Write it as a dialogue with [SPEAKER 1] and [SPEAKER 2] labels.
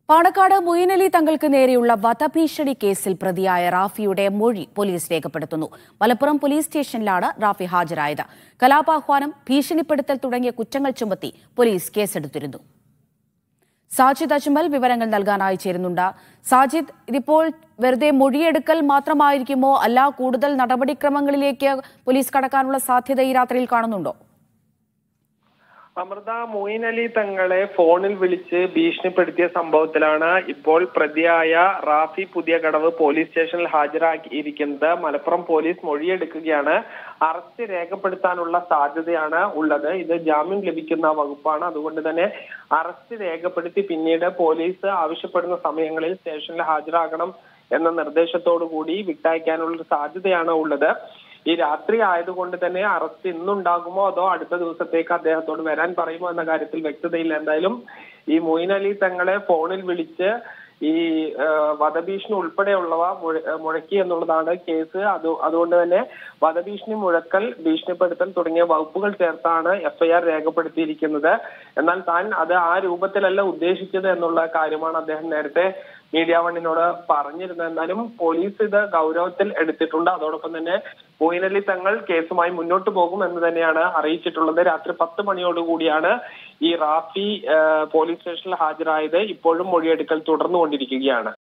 [SPEAKER 1] Panakkad Moeen Ali തങ്ങൾക്ക് നേരെയുള്ള വധഭീഷണി കേസിൽ പ്രതിയായ റാഫിയുടെ മൊഴി പോലീസ് രേഖപ്പെടുത്തുന്നു മലപ്പുറം പോലീസ് സ്റ്റേഷനിലാണ് റാഫി ഹാജരായത് കലാപാഹ്വാനം ഭീഷണിപ്പെടുത്തൽ തുടങ്ങിയ കുറ്റങ്ങൾ ചുമത്തി പോലീസ് കേസെടുത്തിരുന്നു സാജിദ് അജ്മൽ വിവരങ്ങൾ നൽകാനായി ചേരുന്നുണ്ട് സാജിദ് ഇതിപ്പോൾ വെറുതെ മൊഴിയെടുക്കൽ മാത്രമായിരിക്കുമോ അല്ല കൂടുതൽ നടപടിക്രമങ്ങളിലേക്ക് പോലീസ് കടക്കാനുള്ള സാധ്യത ഈ രാത്രിയിൽ കാണുന്നുണ്ടോ
[SPEAKER 2] അമൃത മൊയിൻ അലി തങ്ങളെ ഫോണിൽ വിളിച്ച് ഭീഷണിപ്പെടുത്തിയ സംഭവത്തിലാണ് ഇപ്പോൾ പ്രതിയായ റാഫി പുതിയ കടവ് പോലീസ് സ്റ്റേഷനിൽ ഹാജരാക്കിയിരിക്കുന്നത് മലപ്പുറം പോലീസ് മൊഴിയെടുക്കുകയാണ് അറസ്റ്റ് രേഖപ്പെടുത്താനുള്ള സാധ്യതയാണ് ഉള്ളത് ഇത് ജാമ്യം ലഭിക്കുന്ന വകുപ്പാണ് അതുകൊണ്ട് തന്നെ അറസ്റ്റ് രേഖപ്പെടുത്തി പിന്നീട് പോലീസ് ആവശ്യപ്പെടുന്ന സമയങ്ങളിൽ സ്റ്റേഷനിൽ ഹാജരാകണം എന്ന നിർദ്ദേശത്തോടു കൂടി വിട്ടയക്കാനുള്ള ഒരു സാധ്യതയാണ് ഉള്ളത് ഈ രാത്രി ആയതുകൊണ്ട് തന്നെ അറസ്റ്റ് ഇന്നുണ്ടാകുമോ അതോ അടുത്ത ദിവസത്തേക്ക് അദ്ദേഹത്തോട് വരാൻ പറയുമോ എന്ന കാര്യത്തിൽ വ്യക്തതയില്ല എന്തായാലും ഈ മൊയിൻ അലി തങ്ങളെ ഫോണിൽ വിളിച്ച് ഈ ആ, വധഭീഷണി ഉൾപ്പെടെയുള്ളവ മുഴ- മുഴക്കി എന്നുള്ളതാണ് കേസ് അത് അതുകൊണ്ട് തന്നെ വധഭീഷണി മുഴക്കൽ ഭീഷണിപ്പെടുത്തൽ തുടങ്ങിയ വകുപ്പുകൾ ചേർത്താണ് എഫ്ഐആർ രേഖപ്പെടുത്തിയിരിക്കുന്നത് എന്നാൽ താൻ അത് ആ രൂപത്തിലല്ല ഉദ്ദേശിച്ചത് എന്നുള്ള കാര്യമാണ് അദ്ദേഹം നേരത്തെ മീഡിയ വണ്ണിനോട് പറഞ്ഞിരുന്നത് എന്നാലും പോലീസ് ഇത് ഗൗരവത്തിൽ എടുത്തിട്ടുണ്ട് അതോടൊപ്പം തന്നെ മൊയിനലി തങ്ങൾ കേസുമായി മുന്നോട്ട് പോകും എന്ന് തന്നെയാണ് അറിയിച്ചിട്ടുള്ളത് രാത്രി പത്ത് മണിയോടുകൂടിയാണ് ഈ റാഫി ആ, പോലീസ് സ്റ്റേഷനിൽ ഹാജരായത് ഇപ്പോഴും മൊഴിയെടുക്കൽ തുടർന്നുകൊണ്ടിരിക്കുകയാണ്